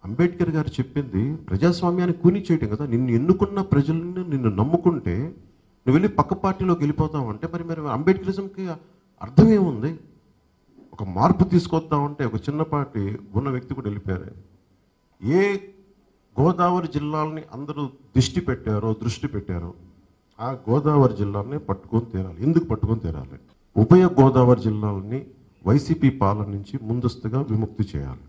అంబేద్కర్ గారు చెప్పింది ప్రజాస్వామ్యాన్ని కూని చేయటం కదా నిన్ను ఎన్నుకున్న ప్రజలను నిన్ను నమ్ముకుంటే నువ్వు వెళ్ళి పక్క పార్టీలోకి వెళ్ళిపోతావు అంటే మరి మరి అంబేద్కరిజంకి అర్థం ఏముంది ఒక మార్పు తీసుకొద్దామంటే ఒక చిన్నపాటి ఉన్న వ్యక్తి కూడా వెళ్ళిపోయారు ఏ గోదావరి జిల్లాలని అందరూ దృష్టి పెట్టారో దృష్టి పెట్టారో ఆ గోదావరి జిల్లాని పట్టుకొని తీరాలి ఎందుకు పట్టుకొని తీరాలి ఉభయ గోదావరి జిల్లాలని వైసీపీ పాలన నుంచి ముందస్తుగా విముక్తి చేయాలి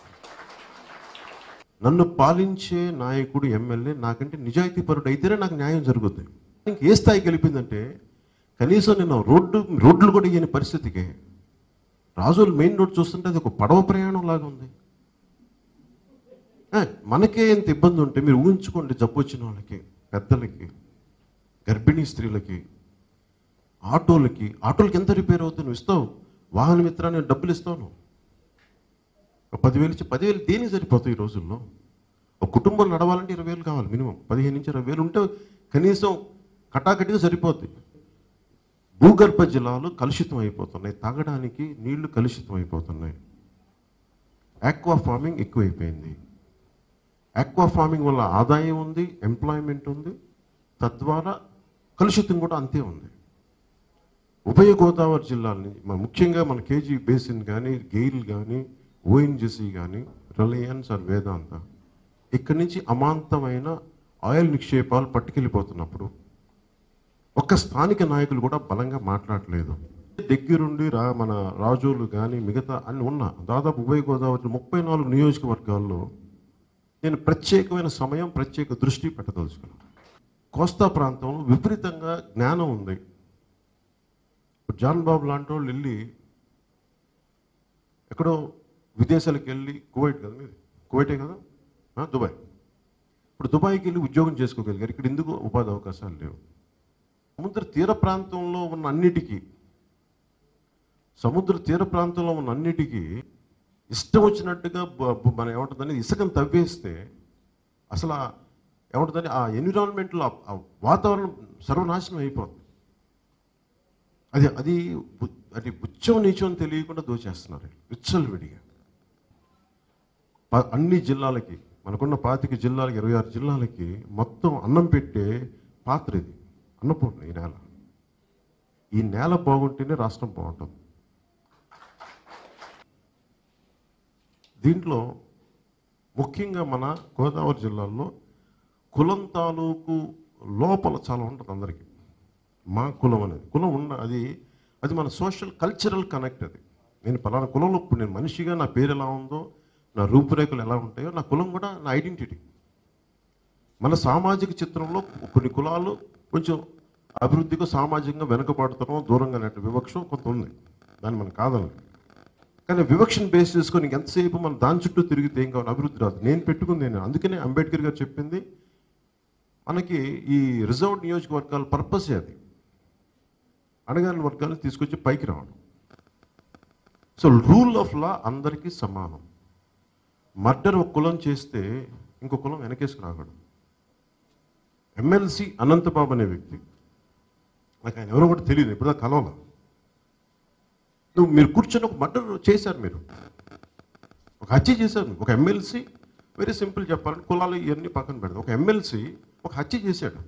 నన్ను పాలించే నాయకుడు ఎమ్మెల్యే నాకంటే నిజాయితీపరుడు అయితేనే నాకు న్యాయం జరుగుద్ది ఇంక ఏ స్థాయికి వెళ్ళిపోయిందంటే కనీసం నేను రోడ్డు రోడ్లు కూడా ఇయ్యని పరిస్థితికి రాజులు మెయిన్ రోడ్ చూస్తుంటే అది ఒక పడవ ప్రయాణం లాగా ఉంది ఆ, మనకే ఎంత ఇబ్బంది ఉంటే మీరు ఊహించుకోండి జబ్బు వచ్చిన వాళ్ళకి పెద్దలకి గర్భిణీ స్త్రీలకి ఆటోలకి ఆటోలకి ఎంత రిపేర్ అవుతుంది నువ్వు ఇస్తావు వాహన మిత్రాన్ని డబ్బులు ఇస్తావు ఒక పదివేలు ఇచ్చి పదివేలు దేనికి సరిపోతాయి ఈ రోజుల్లో ఒక కుటుంబం నడవాలంటే ఇరవై వేలు కావాలి మినిమం పదిహేను నుంచి ఇరవై వేలు ఉంటే కనీసం కటాకటిగా సరిపోద్ది భూగర్భ జలాలు కలుషితం అయిపోతున్నాయి తాగడానికి నీళ్లు కలుషితం అయిపోతున్నాయి ఆక్వా ఫార్మింగ్ ఎక్కువైపోయింది ఆక్వా ఫార్మింగ్ వల్ల ఆదాయం ఉంది ఎంప్లాయ్మెంట్ ఉంది తద్వారా కలుషితం కూడా అంతే ఉంది ఉభయ గోదావరి జిల్లాలని మ- ముఖ్యంగా మన కేజీ బేసిన్ కానీ గెయిల్ కానీ ఓఎన్జిసి కానీ రిలయన్స్ ఆర్ వేదాంత ఇక్కడి నుంచి అమాంతమైన ఆయిల్ నిక్షేపాలు పట్టుకెళ్ళిపోతున్నప్పుడు ఒక్క స్థానిక నాయకులు కూడా బలంగా మాట్లాడలేదు దగ్గరుండి రా మన రాజోలు కానీ మిగతా అన్ని ఉన్నా దాదాపు ఉభయ గోదావరి ముప్పై నాలుగు నియోజకవర్గాల్లో నేను ప్రత్యేకమైన సమయం ప్రత్యేక దృష్టి పెట్టదలుచుకున్నాను కోస్తా ప్రాంతంలో విపరీతంగా జ్ఞానం ఉంది ఇప్పుడు జాన్ బాబు లాంటి వాళ్ళు వెళ్ళి ఎక్కడో విదేశాలకు వెళ్ళి కువైట్ కదా మీది కువైటే కదా ఆ, దుబాయ్ ఇప్పుడు దుబాయ్కి వెళ్ళి ఉద్యోగం చేసుకోగలిగారు ఇక్కడ ఎందుకు ఉపాధి అవకాశాలు లేవు సముద్ర తీర ప్రాంతంలో ఉన్న అన్నిటికీ సముద్ర తీర ప్రాంతంలో ఉన్న అన్నిటికీ ఇష్టం వచ్చినట్టుగా బ- బ- మనం ఏమంటుందని ఇసుకను తవ్వేస్తే అసలు ఆ- ఏమంటుందని ఆ ఎన్విరాన్మెంట్లో ఆ- ఆ వాతావరణం సర్వనాశనం అయిపోతుంది అది అది బు- అది ఉచ్చం నీచం తెలియకుండా దోచేస్తున్నారు విచ్చలు విడిగా ప- అన్ని జిల్లాలకి మనకున్న పాతిక జిల్లాలకి ఇరవై ఆరు జిల్లాలకి మొత్తం అన్నం పెట్టే పాత్ర ఇది అన్నపూర్ణ ఈ నేల ఈ నేల బాగుంటేనే రాష్ట్రం బాగుంటుంది దీంట్లో ముఖ్యంగా మన గోదావరి జిల్లాలో కులం తాలూకు లోపల చాలా ఉంటుంది అందరికీ మా కులం అనేది కులం ఉన్న అది అది మన సోషల్ కల్చరల్ కనెక్ట్ అది నేను పలానా కులంలో ఇప్పుడు నేను మనిషిగా నా పేరు ఎలా ఉందో నా రూపురేఖలు ఎలా ఉంటాయో నా కులం కూడా నా ఐడెంటిటీ మన సామాజిక చిత్రంలో కొన్ని కులాలు కొంచెం అభివృద్ధిగా సామాజికంగా వెనుకబడుతున్నాం దూరంగా నెట్టు వివక్ష కొంత ఉంది దాన్ని మనం కాదని కానీ వివక్షను బేస్ చేసుకొని ఎంతసేపు మనం దాని చుట్టూ తిరిగితే ఏం కావాలి అభివృద్ధి రాదు నేను పెట్టుకుంది నేను అందుకనే అంబేద్కర్ గారు చెప్పింది మనకి ఈ రిజర్వ్ నియోజకవర్గాల పర్పసే అది అణగారిన వర్గాలను తీసుకొచ్చి పైకి రావడం సో రూల్ ఆఫ్ లా అందరికీ సమానం మర్డర్ ఒక కులం చేస్తే ఇంకో కులం వెనకేసుకు రాకూడదు ఎమ్మెల్సీ అనంతబాబు అనే వ్యక్తి నాకు ఆయన ఎవరో కూడా తెలియదు ఇప్పుడు కలవలా నువ్వు మీరు కూర్చొని ఒక మర్డర్ చేశారు మీరు ఒక హత్య చేశారు ఒక ఎమ్మెల్సీ వెరీ సింపుల్ చెప్పాలంటే కులాలు ఇవన్నీ పక్కన పెడదాం ఒక ఎమ్మెల్సీ ఒక హత్య చేశాడు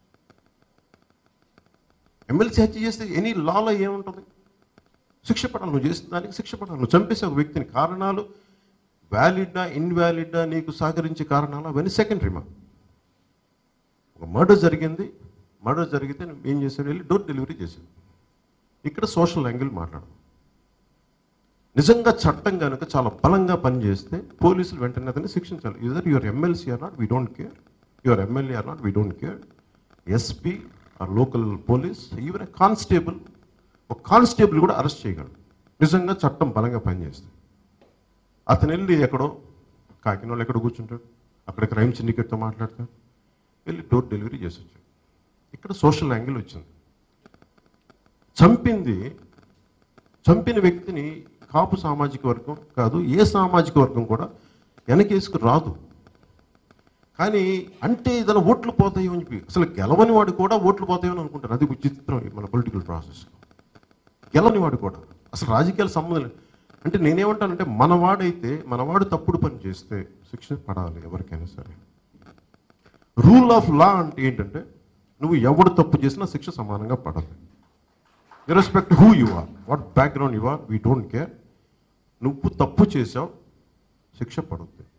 ఎమ్మెల్సీ హత్య చేస్తే ఎనీ లాలో ఏముంటుంది శిక్ష పడాలి నువ్వు చేసిన దానికి శిక్ష పడాలి నువ్వు చంపేసే ఒక వ్యక్తిని కారణాలు వ్యాలిడా ఇన్వాలిడా నీకు సహకరించే కారణాలు అవన్నీ సెకండరీ మా ఒక మర్డర్ జరిగింది మర్డర్ జరిగితే నువ్వు ఏం చేశాడు వెళ్ళి డోర్ డెలివరీ చేశాడు ఇక్కడ సోషల్ యాంగిల్ మాట్లాడదాం నిజంగా చట్టం కనుక చాలా బలంగా పనిచేస్తే పోలీసులు వెంటనే అతన్ని శిక్షించాలి either your MLC or not we don't care your MLA or not we don't care SP or local police even constable ఒక కానిస్టేబుల్ కూడా అరెస్ట్ చేయగలడు నిజంగా చట్టం బలంగా పనిచేస్తుంది అతను వెళ్ళి ఎక్కడో కాకినాడలో ఎక్కడ కూర్చుంటాడు అక్కడ క్రైమ్ సిండికేట్తో మాట్లాడతాడు వెళ్ళి డోర్ డెలివరీ చేసి వచ్చాడు ఇక్కడ సోషల్ యాంగిల్ వచ్చింది చంపింది చంపిన వ్యక్తిని కాపు సామాజిక వర్గం కాదు ఏ సామాజిక వర్గం కూడా వెనకేసుకు రాదు కానీ అంటే ఏదైనా ఓట్లు పోతాయి అని చెప్పి అసలు గెలవని వాడు కూడా ఓట్లు పోతాయని అనుకుంటారు అది విచిత్రం ఈ మన పొలిటికల్ ప్రాసెస్ గెలవని వాడు కూడా అసలు రాజకీయాల సంబంధం లేదు అంటే నేనేమంటానంటే మనవాడైతే మనవాడు తప్పుడు పని చేస్తే శిక్ష పడాలి ఎవరికైనా సరే రూల్ ఆఫ్ లా అంటే ఏంటంటే నువ్వు ఎవడు తప్పు చేసినా శిక్ష సమానంగా పడాలి irrespective who you are what background you are we don't care నువ్వు తప్పు చేసావు శిక్ష పడుద్ది